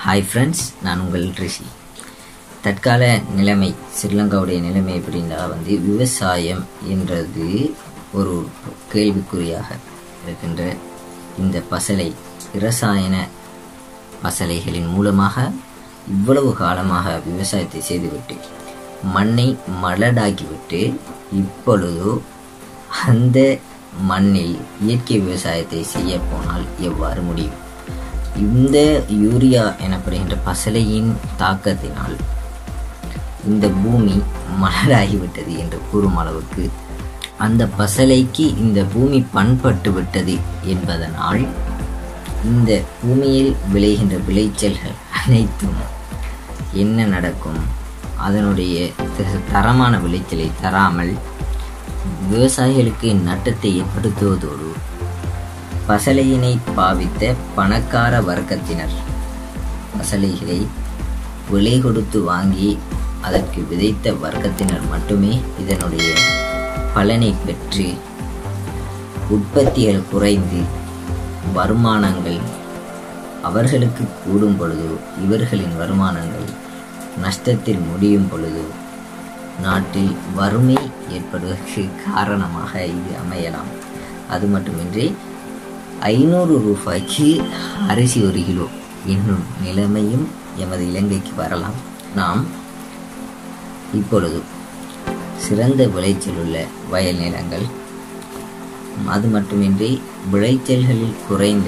hi friends நான் உங்கள் ரிஷி தற்கால நிலைமை ஸ்ரீலங்காவுடைய நிலைமை எப்படின்னா வந்து விவசாயம் என்றது ஒரு கேள்விக்குறியாக இருக்கின்ற இந்த பசலை இரசாயன பசலைகளின் மூலமாக இவ்வளவு காலமாக விவசாயத்தை செய்துவிட்டு மண்ணை மலடாக்கிவிட்டு இப்பொழுது அந்த மண்ணில் இயற்கை விவசாயத்தை செய்ய போனால் எவ்வாறு முடியும் இந்த யூரியா எனப்படுகின்ற பசலையின் தாக்கத்தினால் இந்த பூமி மலராகிவிட்டது என்று கூறும் அளவுக்கு அந்த பசலைக்கு இந்த பூமி பண்பட்டு விட்டது என்பதனால் இந்த பூமியில் விளைகின்ற விளைச்சல்கள் அனைத்தும் என்ன நடக்கும் அதனுடைய த- தரமான விளைச்சலை தராமல் விவசாயிகளுக்கு நட்டத்தை ஏற்படுத்துவதோடு பசலையினை பாவித்த பணக்கார வர்க்கத்தினர் பசலைகளை விலை கொடுத்து வாங்கி அதற்கு விதைத்த வர்க்கத்தினர் மட்டுமே இதனுடைய பலனை பெற்று உற்பத்திகள் குறைந்து வருமானங்கள் அவர்களுக்கு கூடும் பொழுது இவர்களின் வருமானங்கள் நஷ்டத்தில் முடியும் பொழுது நாட்டில் வறுமை ஏற்படுவதற்கு காரணமாக இது அமையலாம் அது மட்டுமின்றி ஐநூறு ரூபாய்க்கு அரிசி ஒரு கிலோ என்னும் நிலைமையும் எமது இலங்கைக்கு வரலாம் நாம் இப்பொழுது சிறந்த விளைச்சல் உள்ள வயல் நிலங்கள் அது மட்டுமின்றி விளைச்சல்களில் குறைந்த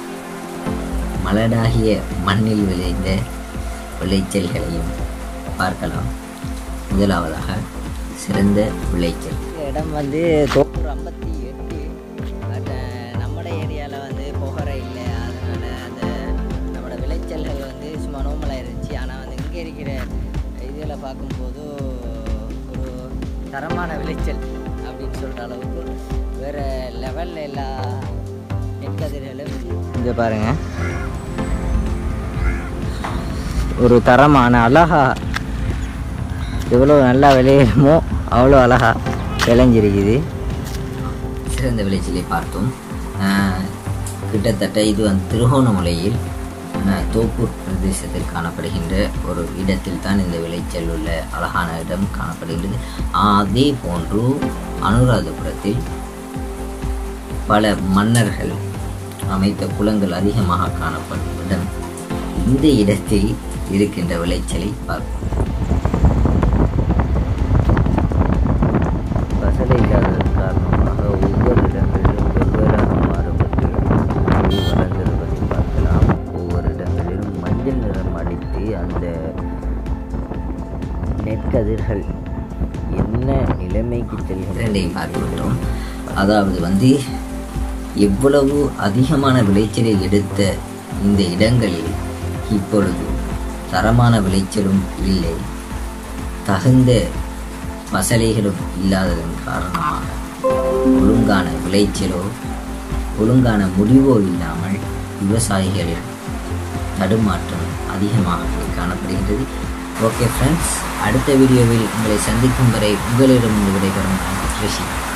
மலடாகிய மண்ணில் விளைந்த விளைச்சல்களையும் பார்க்கலாம் முதலாவதாக சிறந்த விளைச்சல் இடம் வந்து தோப்பூர் ஐம்பத்தி எட்டு பட் நம்மட ஏரியாவில் வந்து புகரை இல்லை அதனால் அந்த நம்மளோட விளைச்சல்கள் வந்து சும்மா நோமலாக இருந்துச்சு ஆனால் வந்து இங்கே இருக்கிற இதில் பார்க்கும்போது ஒரு தரமான விளைச்சல் அப்படின்னு சொல்கிற அளவுக்கு வேறு லெவலில் எல்லா நெற்கதிர்களும் இங்கே பாருங்கள் ஒரு தரமான அழகா எவ்வளோ நல்லா விளையுமோ அவ்வளோ அழகா விளைஞ்சிருக்குது சிறந்த விளைச்சலை பார்த்தோம் ஆஹ், கிட்டத்தட்ட இது வந்து திருகோணமலையில் ஆஹ், தோப்பூர் பிரதேசத்தில் காணப்படுகின்ற ஒரு இடத்தில் தான் இந்த விளைச்சல் உள்ள அழகான இடம் காணப்படுகின்றது அதே போன்று அனுராதபுரத்தில் பல மன்னர்கள் அமைத்த குளங்கள் அதிகமாக காணப்படும் இடம் இந்த இடத்தில் இருக்கின்ற விளைச்சலை பார்ப்போம் பசலை இல்லாததன் காரணமாக ஒவ்வொரு இடங்களிலும் வெவ்வேறாக மாறுபட்டு இது வளர்ந்திருப்பதை பார்க்கலாம் ஒவ்வொரு இடங்களிலும் மஞ்சள் நிறம் அடித்து அந்த நெற்கதிர்கள் என்ன நிலைமைக்கு செல்கின்றன இரண்டையும் பார்த்துவிட்டோம் அதாவது வந்து எவ்வளவு அதிகமான விளைச்சலை எடுத்த இந்த இடங்களில் இப்பொழுது தரமான விளைச்சலும் இல்லை தகுந்த பசலைகளும் இல்லாததன் காரணமாக ஒழுங்கான விளைச்சலோ ஒழுங்கான முடிவோ இல்லாமல் விவசாயிகளில் தடுமாற்றம் அதிகமாக காணப்படுகின்றது ஓகே ஃப்ரெண்ட்ஸ் அடுத்த வீடியோவில் உங்களை சந்திக்கும் வரை உங்களிடம் விடைபெறும் நான் ரிஷி